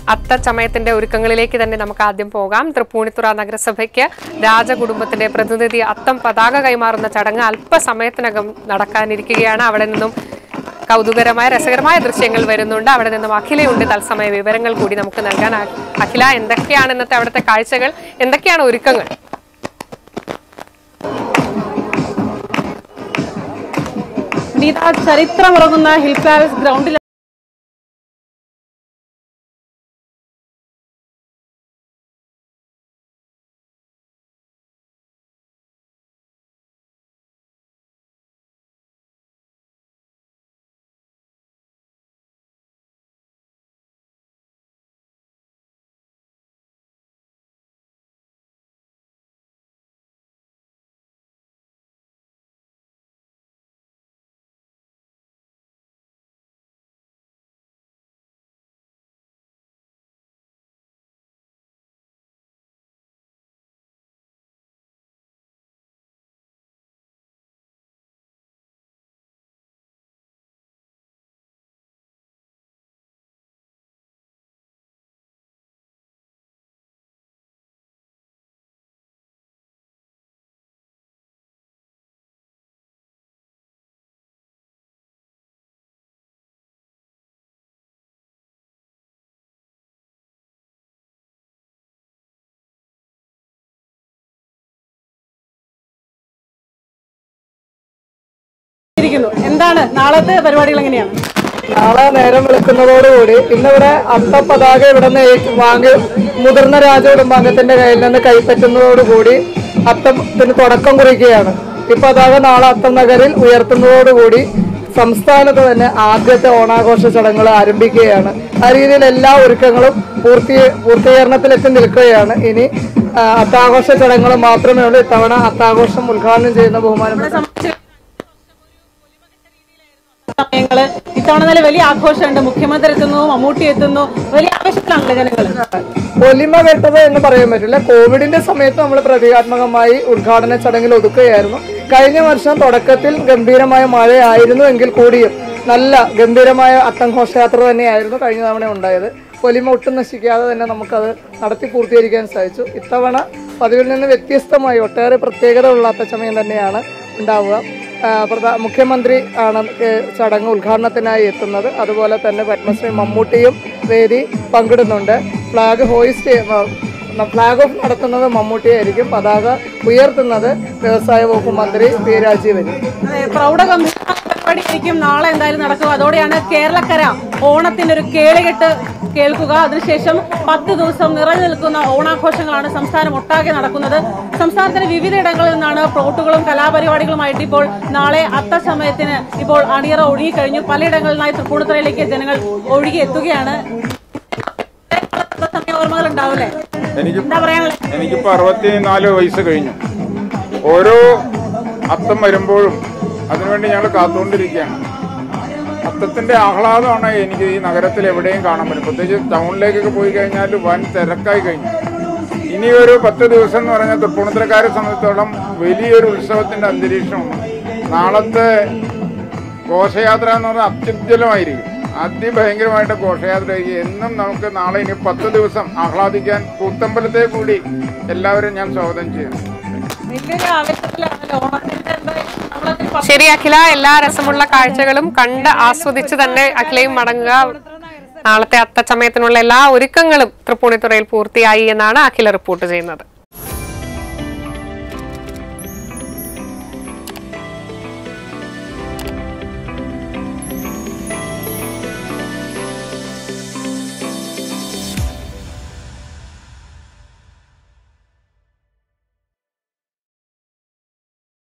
അത്തച്ചമയത്തിന്റെ ഒരുക്കങ്ങളിലേക്ക് തന്നെ നമുക്ക് ആദ്യം പോകാം തൃപ്പൂണിത്തുറ നഗരസഭയ്ക്ക് രാജകുടുംബത്തിന്റെ പ്രതിനിധി അത്തം പതാക കൈമാറുന്ന ചടങ്ങ് അല്പസമയത്തിനകം നടക്കാനിരിക്കുകയാണ് അവിടെ നിന്നും കൗതുകരമായ രസകരമായ ദൃശ്യങ്ങൾ വരുന്നുണ്ട് അവിടെ നിന്നും അഖിലയുണ്ട് തത്സമയ വിവരങ്ങൾ കൂടി നമുക്ക് നൽകാൻ അ- അഖില എന്തൊക്കെയാണ് ഇന്നത്തെ അവിടുത്തെ കാഴ്ചകൾ എന്തൊക്കെയാണ് ഒരുക്കങ്ങൾ നീത ചരിത്രമുറങ്ങുന്ന ഹിൽ പാലസ് ഗ്രൗണ്ടിൽ ഇരിക്കുന്നു എന്താണ് നാളത്തെ പരിപാടികൾ എങ്ങനെയാണ് നാളെ നേരം വിളിക്കുന്നതോടുകൂടി ഇന്നിവിടെ അത്ത പതാക ഇവിടെ നിന്ന് വാങ്ങി മുതിർന്ന രാജകുടുംബാംഗത്തിന്റെ കയ്യിൽ നിന്ന് കൈപ്പറ്റുന്നതോടുകൂടി അത്തത്തിന് തുടക്കം കുറിക്കുകയാണ് ഈ പതാക നാളെ അത്തം നഗരിൽ ഉയർത്തുന്നതോടുകൂടി സംസ്ഥാനത്ത് തന്നെ ആദ്യത്തെ ഓണാഘോഷ ചടങ്ങുകൾ ആരംഭിക്കുകയാണ് ആ രീതിയിൽ എല്ലാ ഒരുക്കങ്ങളും പൂർത്തി പൂർത്തീകരണത്തിലെത്തി നിൽക്കുകയാണ് ഇനി ആ, അത്താഘോഷ ചടങ്ങുകൾ മാത്രമേ ഉള്ളൂ ഇത്തവണ അത്താഘോഷം ഉദ്ഘാടനം ചെയ്യുന്ന ബഹുമാനപ്പെട്ട സമയങ്ങള് ഇത്തവണ നല്ല വലിയ ആഘോഷമുണ്ട് മുഖ്യമന്ത്രി എത്തുന്നു മമ്മൂട്ടി എത്തുന്നു വലിയ ആവേശത്തിലാണല്ലോ ജനങ്ങൾ പൊലിമ കെട്ടത് എന്ന് പറയാൻ പറ്റില്ല കോവിഡിന്റെ സമയത്ത് നമ്മൾ പ്രതീകാത്മകമായി ഉദ്ഘാടന ചടങ്ങിൽ ഒതുക്കുകയായിരുന്നു കഴിഞ്ഞ വർഷം തുടക്കത്തിൽ ഗംഭീരമായ മഴയായിരുന്നു എങ്കിൽ കൂടിയും നല്ല ഗംഭീരമായ അത്തം ഘോഷയാത്ര തന്നെയായിരുന്നു കഴിഞ്ഞ തവണ ഉണ്ടായത് പൊലിമ ഒട്ടും നശിക്കാതെ തന്നെ നമുക്കത് നടത്തി പൂർത്തീകരിക്കാൻ സാധിച്ചു ഇത്തവണ പതിവിൽ നിന്ന് വ്യത്യസ്തമായി ഒട്ടേറെ പ്രത്യേകത ഉള്ള അത്തച്ചമയം തന്നെയാണ് ഉണ്ടാവുക ആ, പ്രധാ- മുഖ്യമന്ത്രി ആണ് ഏ, ചടങ്ങ് ഉദ്ഘാടനത്തിനായി എത്തുന്നത് അതുപോലെ തന്നെ പത്മശ്രീ മമ്മൂട്ടിയും വേദി പങ്കിടുന്നുണ്ട് ഫ്ലാഗ് ഹോയിസ്റ്റ് ഫ്ലാഗ് ഓഫ് നടത്തുന്നത് മമ്മൂട്ടിയായിരിക്കും പതാക ഉയർത്തുന്നത് വ്യവസായ വകുപ്പ് മന്ത്രി പി രാജീവൻ അതെ പ്രൗഢഗംഭീരമായ പരിപാടിയായിരിക്കും നാളെ എന്തായാലും നടക്കുക അതോടെയാണ് കേരളക്കര ഓണത്തിന്റെ ഒരു കേളികെട്ട് കേൾക്കുക അതിനുശേഷം പത്ത് ദിവസം നിറഞ്ഞു നിൽക്കുന്ന ഓണാഘോഷങ്ങളാണ് സംസ്ഥാനം ഒട്ടാകെ നടക്കുന്നത് സംസ്ഥാനത്തിന്റെ വിവിധ ഇടങ്ങളിൽ നിന്നാണ് പ്ലോട്ടുകളും കലാപരിപാടികളുമായിട്ട് ഇപ്പോൾ നാളെ അത്ത സമയത്തിന് ഇപ്പോൾ അണിയറ ഒഴുകിക്കഴിഞ്ഞു പലയിടങ്ങളിൽ നിന്നായി തൃപ്പൂണിത്തുറയിലേക്ക് ജനങ്ങൾ ഒഴുകി എത്തുകയാണ് സമയ ഓർമ്മകൾ ഉണ്ടാവില്ലേ എനിക്ക് എന്താ പറയാനുള്ളത് എനിക്കിപ്പോൾ അറുപത്തിനാല് വയസ്സ് കഴിഞ്ഞു ഓരോ അത്തം വരുമ്പോഴും അതിനുവേണ്ടി ഞങ്ങൾ കാത്തുകൊണ്ടിരിക്കുകയാണ് അത്തത്തിന്റെ ആഹ്ലാദമാണ് എനിക്ക് ഈ നഗരത്തിൽ എവിടെയും കാണാൻ പറ്റും പ്രത്യേകിച്ച് ടൗണിലേക്കൊക്കെ പോയി കഴിഞ്ഞാൽ വൻ തിരക്കായി കഴിഞ്ഞു ഇനി ഒരു പത്ത് ദിവസം എന്ന് പറഞ്ഞാൽ തൃപ്പൂണിത്തുറക്കാരെ സംബന്ധിച്ചിടത്തോളം വലിയൊരു ഉത്സവത്തിന്റെ അന്തരീക്ഷമാണ് നാളത്തെ ഘോഷയാത്ര എന്ന് പറഞ്ഞാൽ അത്യുജ്വലമായിരിക്കും അതിഭയങ്കരമായിട്ട് ഘോഷയാത്രയായിരിക്കും എന്നും നമുക്ക് നാളെ ഇനി പത്ത് ദിവസം ആഹ്ലാദിക്കാൻ കൂത്തമ്പലത്തെ കൂടി എല്ലാവരും ഞാൻ സ്വാഗതം ചെയ്യുന്നു വലിയൊരു ആവേശത്തിലാണല്ലോ ഓണത്തിന്റെ എന്തായാലും നമ്മളതിന് ശരി അഖില എല്ലാ രസമുള്ള കാഴ്ചകളും കണ്ട് ആസ്വദിച്ച് തന്നെ അഖിലയും മടങ്ങുക നാളത്തെ അത്തച്ചമയത്തിനുള്ള എല്ലാ ഒരുക്കങ്ങളും തൃപ്പൂണിത്തുറയിൽ പൂർത്തിയായി എന്നാണ് അഖില റിപ്പോർട്ട് ചെയ്യുന്നത്